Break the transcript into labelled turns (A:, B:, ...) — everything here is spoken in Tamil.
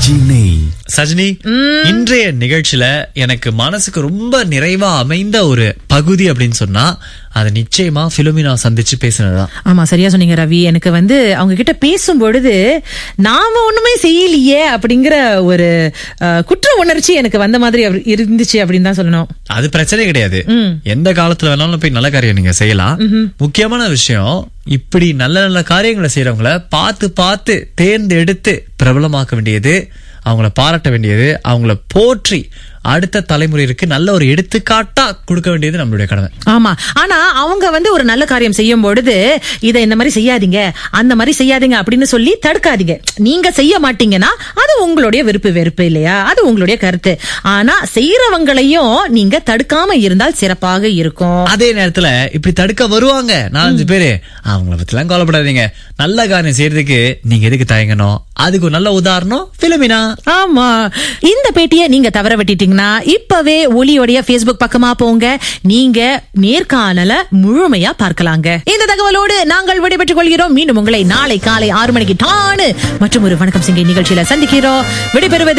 A: இறைச்சி நெய்
B: சஜினி இன்றைய நிகழ்ச்சியில எனக்கு மனசுக்கு ரொம்ப நிறைவா அமைந்த ஒரு பகுதி அப்படின்னு சொன்னா அது நிச்சயமா பிலோமினா சந்திச்சு பேசினதுதான்
C: ஆமா சரியா சொன்னீங்க ரவி எனக்கு வந்து அவங்க கிட்ட பேசும் பொழுது நாம ஒண்ணுமே செய்யலையே அப்படிங்கிற ஒரு அஹ், குற்ற உணர்ச்சி எனக்கு வந்த மாதிரி அவர் இருந்துச்சு அப்படின்னு தான் சொல்லணும்
B: அது பிரச்சனை கிடையாது எந்த காலத்துல வேணாலும் போய் நல்ல காரியம் நீங்க செய்யலாம் முக்கியமான விஷயம் இப்படி நல்ல நல்ல காரியங்களை செய்யறவங்கள பார்த்து பார்த்து தேர்ந்தெடுத்து பிரபலமாக்க வேண்டியது அவங்கள பாராட்ட வேண்டியது அவங்கள போற்றி அடுத்த தலைமுறைக்கு நல்ல ஒரு எடுத்துக்காட்டா கொடுக்க வேண்டியது நம்மளுடைய கடமை
C: ஆமா ஆனா அவங்க வந்து ஒரு நல்ல காரியம் செய்யும் பொழுது இதை இந்த மாதிரி செய்யாதீங்க அந்த மாதிரி செய்யாதீங்க அப்படின்னு சொல்லி தடுக்காதீங்க நீங்க செய்ய மாட்டீங்கன்னா அது உங்களுடைய விருப்பு வெறுப்பு இல்லையா அது உங்களுடைய கருத்து ஆனா செய்யறவங்களையும் நீங்க தடுக்காம இருந்தால் சிறப்பாக இருக்கும்
B: அதே நேரத்துல இப்படி தடுக்க வருவாங்க நாலஞ்சு பேரு அவங்கள பத்தி எல்லாம் கவலைப்படாதீங்க நல்ல காரியம் செய்யறதுக்கு நீங்க எதுக்கு தயங்கணும் அதுக்கு ஒரு நல்ல உதாரணம் பிலமினா
C: ஆமா இந்த பேட்டியை நீங்க தவற விட்டுட்டீங்கன்னா இப்பவே ஒலியோடைய Facebook பக்கமா போங்க நீங்க நேர்காணல முழுமையா பார்க்கலாங்க இந்த தகவலோடு நாங்கள் விடைபெற்றுக் கொள்கிறோம் மீண்டும் உங்களை நாளை காலை ஆறு மணிக்கு டானு மற்றும் ஒரு வணக்கம் சிங்கை நிகழ்ச்சியில சந்திக்கிறோம் விடைபெறுவது